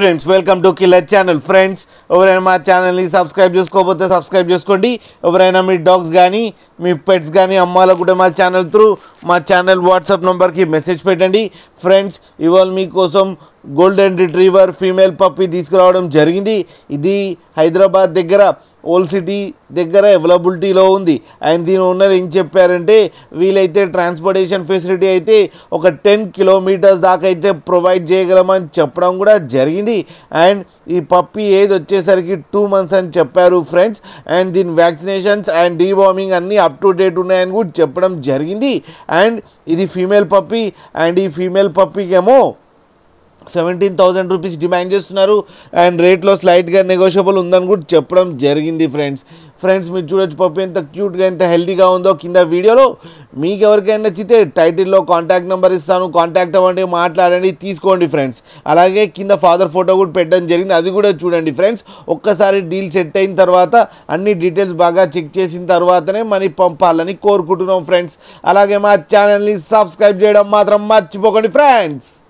friends welcome to killer channel friends ఎవరైనా మా ఛానల్ని సబ్స్క్రైబ్ చేసుకోకపోతే సబ్స్క్రైబ్ చేసుకోండి ఎవరైనా మీ డాగ్స్ కానీ మీ పెట్స్ కానీ అమ్మాలనుకుంటే మా ఛానల్ త్రూ మా ఛానల్ వాట్సాప్ నెంబర్కి మెసేజ్ పెట్టండి ఫ్రెండ్స్ ఇవాళ మీకోసం గోల్డెన్ రిట్రీవర్ ఫీమేల్ పప్పి తీసుకురావడం జరిగింది ఇది హైదరాబాద్ దగ్గర ఓల్డ్ సిటీ దగ్గర అవైలబిలిటీలో ఉంది అండ్ దీని ఓనర్ ఏం చెప్పారంటే వీలైతే ట్రాన్స్పోర్టేషన్ ఫెసిలిటీ అయితే ఒక టెన్ కిలోమీటర్స్ దాకా అయితే ప్రొవైడ్ చేయగలమని చెప్పడం కూడా జరిగింది అండ్ ఈ పప్పి ఏజ్ వచ్చేసరికి టూ మంత్స్ అని చెప్పారు ఫ్రెండ్స్ అండ్ దీని వ్యాక్సినేషన్స్ అండ్ డీవార్మింగ్ అన్నీ అప్ టు డేట్ ఉన్నాయని కూడా చెప్పడం జరిగింది అండ్ ఇది ఫీమేల్ పప్పి అండ్ ఈ ఫీమేల్ పప్పికేమో సెవెంటీన్ థౌజండ్ రూపీస్ డిమాండ్ చేస్తున్నారు అండ్ రేట్లో స్లైట్గా నెగోషియబుల్ ఉందని కూడా చెప్పడం జరిగింది ఫ్రెండ్స్ ఫ్రెండ్స్ మీరు చూడొచ్చు పప్పు ఎంత క్యూట్గా ఎంత హెల్తీగా ఉందో కింద వీడియోలో మీకు ఎవరికైనా నచ్చితే టైటిల్లో కాంటాక్ట్ నెంబర్ ఇస్తాను కాంటాక్ట్ అవ్వండి మాట్లాడండి తీసుకోండి ఫ్రెండ్స్ అలాగే కింద ఫాదర్ ఫోటో కూడా పెట్టడం జరిగింది అది కూడా చూడండి ఫ్రెండ్స్ ఒక్కసారి డీల్ సెట్ అయిన తర్వాత అన్ని డీటెయిల్స్ బాగా చెక్ చేసిన తర్వాతనే మనీ పంపాలని కోరుకుంటున్నాం ఫ్రెండ్స్ అలాగే మా ఛానల్ని సబ్స్క్రైబ్ చేయడం మాత్రం మర్చిపోకండి ఫ్రెండ్స్